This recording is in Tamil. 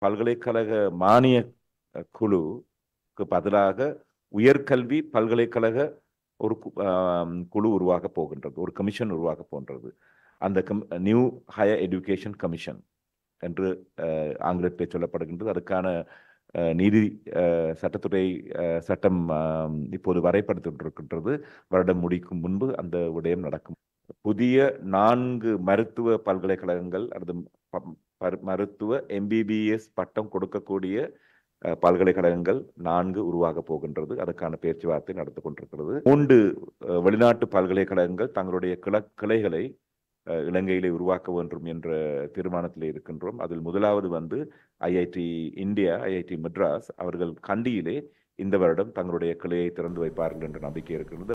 பல்கலைக்கழக மானிய அஹ், குழுக்கு பதிலாக உயர்கல்வி பல்கலைக்கழக ஒரு கு- ஆம், குழு உருவாக போகின்றது ஒரு கமிஷன் உருவாக போன்றது அந்த கம் நியூ ஹையர் எஜுகேஷன் கமிஷன் என்று அஹ், ஆங்கிலத்தில் சொல்லப்படுகின்றது அதுக்கான அஹ், நீதி அஹ், சட்டத்துறை அஹ், சட்டம் ஆம், இப்போது வரைபடுத்தப்பட்டிருக்கின்றது வருடம் முடிக்கும் முன்பு அந்த விடயம் நடக்கும் புதிய நான்கு மருத்துவ பல்கலைக்கழகங்கள் அல்லது ப- பரு- மருத்துவ எம்பிபிஎஸ் பட்டம் கொடுக்கக்கூடிய அஹ், பல்கலைக்கழகங்கள் நான்கு உருவாக போகின்றது அதற்கான பேச்சுவார்த்தை நடந்து கொண்டிருக்கிறது மூன்று அஹ், வெளிநாட்டு பல்கலைக்கழகங்கள் தங்களுடைய கிள கிளைகளை அஹ், இலங்கையிலே உருவாக்க வேண்டும் என்ற தீர்மானத்தில் இருக்கின்றோம் அதில் முதலாவது வந்து ஐஐடி இந்தியா ஐஐடி மெட்ராஸ் அவர்கள் கண்டியிலே இந்த வருடம் தங்களுடைய கிளையை திறந்து வைப்பார்கள் என்ற நம்பிக்கை இருக்கிறது